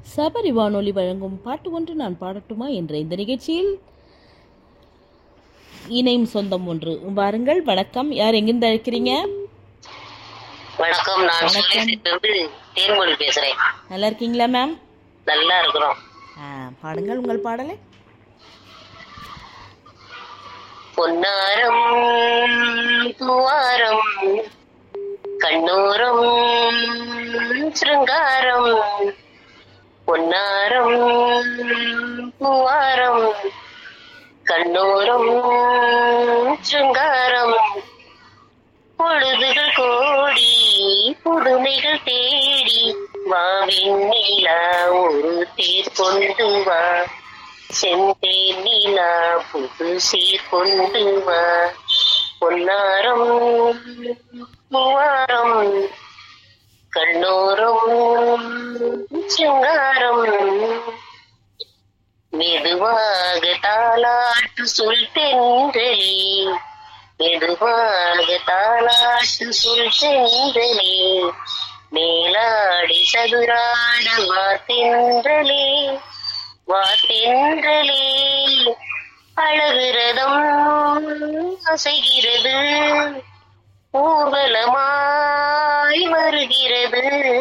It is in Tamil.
சபரி வானொலி வழங்கும் பாட்டு ஒன்று நான் பாடட்டுமா என்ற இந்த நிகழ்ச்சியில் இணையும் சொந்தம் ஒன்று வாருங்கள் வணக்கம் யார் எங்கிருந்து அழைக்கிறீங்க வணக்கம் நான் வணக்கம். சொல்லிட்டு தேன்மொழி பேசுறேன் நல்லா இருக்கீங்களா மேம் நல்லா இருக்கிறோம் ஆ, பாடுங்கள் உங்கள் பாடலை பொன்னாரம் பூவாரம் கண்ணூரம் சிருங்காரம் பொன்னாரம் பூவாரம் கண்ணூரம் சிருங்காரம் பொழுதுகள் கோடி புதுமைகள் தேடி வாவின் நிலா ஒரு தேர் கொண்டு வா செந்தேன் நிலா புது சீர் கொண்டு வா பொன்னாரம் மூவாரம் கண்ணோரம் சிங்காரம் மெதுவாக தாலாட்டு சொல் தென்றலே மெதுவாக தாலாட்டு சொல் தென்றலே மேலாடி சதுராட வா தென்றலே வா தென்றலே அழகுரதம் அசைகிறது ஊர்வலமாய் வருகிறது